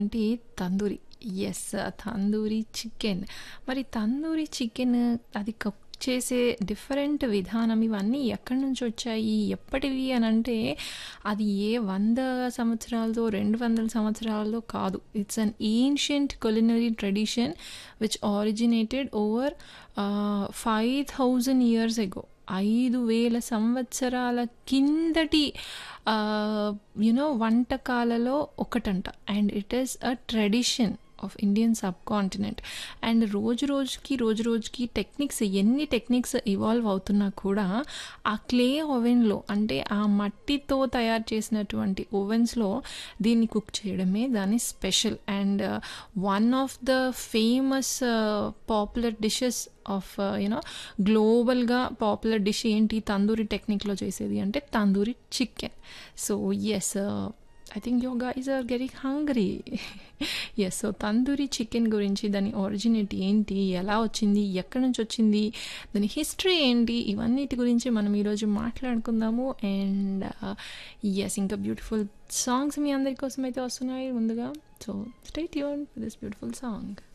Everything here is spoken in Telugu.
అంటే తందూరి. యెస్. తందూరి చికెన్. మరి తందూరి చికెన్ అది కుక్ చేసే డిఫరెంట్ విధానం ఇవన్నీ ఎక్కడి నుంచొచ్చాయి? ఎప్పటివి అనంటే అది ఏ 100 సంవత్సరాలదో, 200 సంవత్సరాలదో కాదు. It's an ancient culinary tradition which originated over ah, 5000 years ago. 5000 సంవత్సరాల కిందటి ఆహ్, యూ నో వంటకాలలో ఒకటంట. And it is a tradition of Indian subcontinent. And రోజు రోజుకి, రోజు రోజుకి టెక్నిక్స్ ఎన్ని టెక్నిక్స్ ఇవాల్వ్ అవుతున్నా కూడా ఆ క్లే ఓవెన్‌లో అంటే ఆ మట్టితో తయారు చేసినటువంటి ఓవెన్స్‌లో దీన్ని కుక్ చేయడమే దాని special. And one of the famous popular dishes of you know గ్లోబల్‌గా పాపులర్ డిష్ ఏంటి తందూరి టెక్నిక్‌లో చేసేది అంటే tandoori chicken. So yes I think you guys are getting hungry. Yes. So tandoori chicken గురించి దాని ఒరిజినేట్ ఏంటి? ఎలా వచ్చింది? ఎక్కడి నుంచొచ్చింది? దాని హిస్టరీ ఏంటి? ఇవన్నిటి గురించి మనం ఈరోజు మాట్లాడుకుందాము. అండ్ యెస్ ఇంకా బ్యూటిఫుల్ సాంగ్స్ మీ అందరి కోసం అయితే వస్తున్నాయి ముందుగా. So stay tuned for this beautiful song.